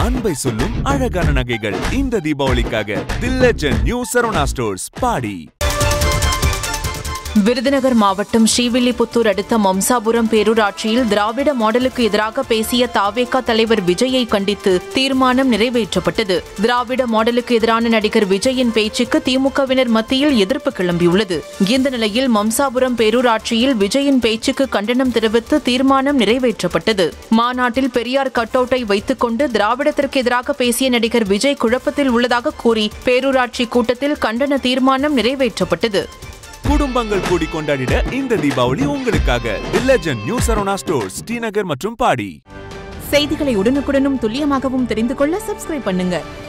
அன்பை சொல்லும் அழகான நகைகள் இந்த தீபாவளிக்காக the legend new Saravana stores பாடி விருதுநகர் மாவட்டம் ஸ்ரீவில்லிபுத்தூர் அடுத்த மம்சாபுரம் பேரூராட்சியில் திராவிட மாடலுக்கு எதிராக பேசிய தாவேகா தலைவர் விஜயை கண்டித்து தீர்மானம் நிறைவேற்றப்பட்டது திராவிட மாடலுக்கு எதிரான நடிகர் விஜயின் பேச்சுக்கு திமுகவினர் மத்தியில் எதிர்ப்பு கிளம்பியுள்ளது இந்த நிலையில் மம்சாபுரம் பேரூராட்சியில் விஜயின் பேச்சுக்கு கண்டனம் தெரிவித்து தீர்மானம் நிறைவேற்றப்பட்டது மாநாட்டில் பெரியார் கட்டவுட்டை வைத்துக் கொண்டு திராவிடத்திற்கு எதிராக பேசிய நடிகர் விஜய் குழப்பத்தில் உள்ளதாக கூறி பேரூராட்சி கூட்டத்தில் கண்டன தீர்மானம் நிறைவேற்றப்பட்டது குடும்பங்கள் கூடி கொண்டாடிட இந்த தீபாவளி உங்களுக்காக the legend new Saravana stores Srinagar மற்றும் பாடி செய்திகளை உடனுக்குடனும் துல்லியமாகவும் தெரிந்து கொள்ள சப்ஸ்கிரைப் பண்ணுங்க